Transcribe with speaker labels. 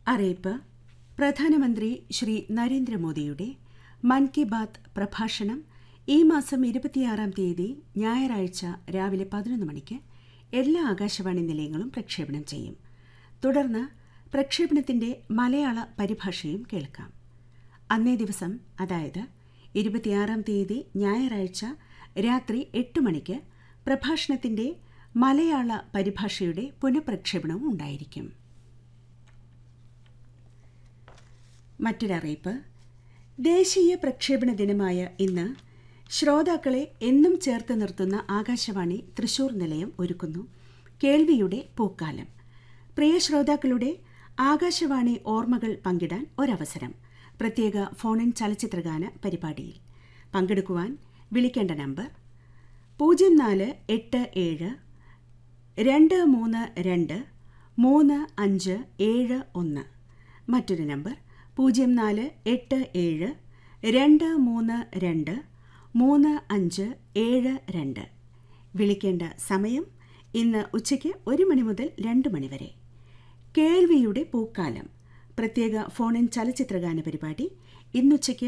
Speaker 1: അറിയിപ്പ് പ്രധാനമന്ത്രി ശ്രീ നരേന്ദ്രമോദിയുടെ മൻ കി ബാത്ത് പ്രഭാഷണം ഈ മാസം ഇരുപത്തിയാറാം തീയതി ഞായറാഴ്ച രാവിലെ പതിനൊന്ന് മണിക്ക് എല്ലാ ആകാശവാണി നിലയങ്ങളും പ്രക്ഷേപണം ചെയ്യും തുടർന്ന് പ്രക്ഷേപണത്തിന്റെ മലയാള പരിഭാഷയും കേൾക്കാം അന്നേ ദിവസം അതായത് ഇരുപത്തിയാറാം തീയതി ഞായറാഴ്ച രാത്രി എട്ട് മണിക്ക് പ്രഭാഷണത്തിന്റെ മലയാള പരിഭാഷയുടെ പുനഃപ്രക്ഷേപണവും ഉണ്ടായിരിക്കും മറ്റൊരറിയിപ്പ് ദേശീയ പ്രക്ഷേപണ ദിനമായ ഇന്ന് ശ്രോതാക്കളെ എന്നും ചേർത്ത് നിർത്തുന്ന ആകാശവാണി തൃശൂർ നിലയം ഒരുക്കുന്നു കേൾവിയുടെ പൂക്കാലം പ്രിയ ശ്രോതാക്കളുടെ ആകാശവാണി ഓർമ്മകൾ പങ്കിടാൻ ഒരവസരം പ്രത്യേക ഫോണിൻ ചലച്ചിത്രഗാന പരിപാടിയിൽ പങ്കെടുക്കുവാൻ വിളിക്കേണ്ട നമ്പർ പൂജ്യം നാല് എട്ട് ഏഴ് രണ്ട് മൂന്ന് രണ്ട് മൂന്ന് അഞ്ച് ഏഴ് ഒന്ന് മറ്റൊരു നമ്പർ പൂജ്യം നാല് എട്ട് ഏഴ് രണ്ട് മൂന്ന് രണ്ട് മൂന്ന് അഞ്ച് ഏഴ് രണ്ട് വിളിക്കേണ്ട സമയം ഇന്ന് ഉച്ചയ്ക്ക് ഒരു മണി മുതൽ രണ്ട് മണി വരെ കേൾവിയുടെ പൂക്കാലം പ്രത്യേക ഫോണിൻ ചലച്ചിത്രഗാന പരിപാടി ഇന്നുച്ചയ്ക്ക്